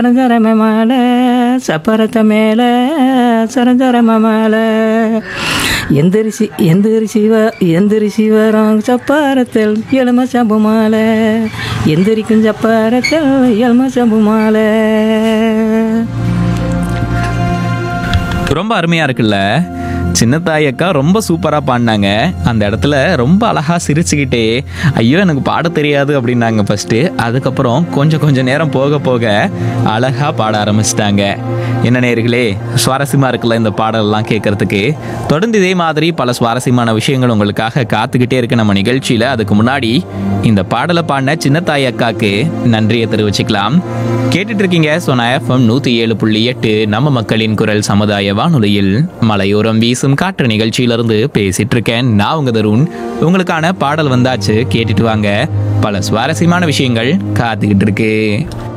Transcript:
சரஞ்சரம மாலை சப்பரத்த மேலே சரஞ்சரம மாலை எந்திரிசி எந்திரிசி வ எந்திரிசி வரும் சப்பாரத்தில் எலும சம்பு மாலை எந்திரிக்கும் சப்பாரத்தில் எலும சம்பு மாலை ரொம்ப அருமையா இருக்குல்ல சின்னத்தாய் அக்கா ரொம்ப சூப்பரா பாடினாங்க அந்த இடத்துல ரொம்ப அழகா சிரிச்சுக்கிட்டே ஐயோ எனக்கு பாட தெரியாது அப்படின்னாங்க ஃபர்ஸ்ட் அதுக்கப்புறம் கொஞ்சம் கொஞ்சம் நேரம் போக போக அழகா பாட ஆரம்பிச்சிட்டாங்க என்ன நேர்களே சுவாரஸ்யமா இருக்குல்ல இந்த பாடலெல்லாம் கேட்கறதுக்கு தொடர்ந்து இதே மாதிரி பல சுவாரஸ்யமான விஷயங்கள் உங்களுக்காக காத்துக்கிட்டே இருக்கு நம்ம நிகழ்ச்சியில அதுக்கு முன்னாடி இந்த பாடலை பாடின சின்னத்தாய் அக்காக்கு நன்றியை தெரிவிச்சுக்கலாம் கேட்டுட்டு இருக்கீங்க சோனா எஃப்எம் நூத்தி ஏழு புள்ளி எட்டு நம்ம மக்களின் குரல் சமுதாய வானொலியில் மலையோரம் வீசும் காற்று நிகழ்ச்சியிலிருந்து பேசிட்டு இருக்கேன் நான் உங்க தருண் உங்களுக்கான பாடல் வந்தாச்சு கேட்டுட்டு வாங்க பல சுவாரஸ்யமான விஷயங்கள் காத்துக்கிட்டு இருக்கு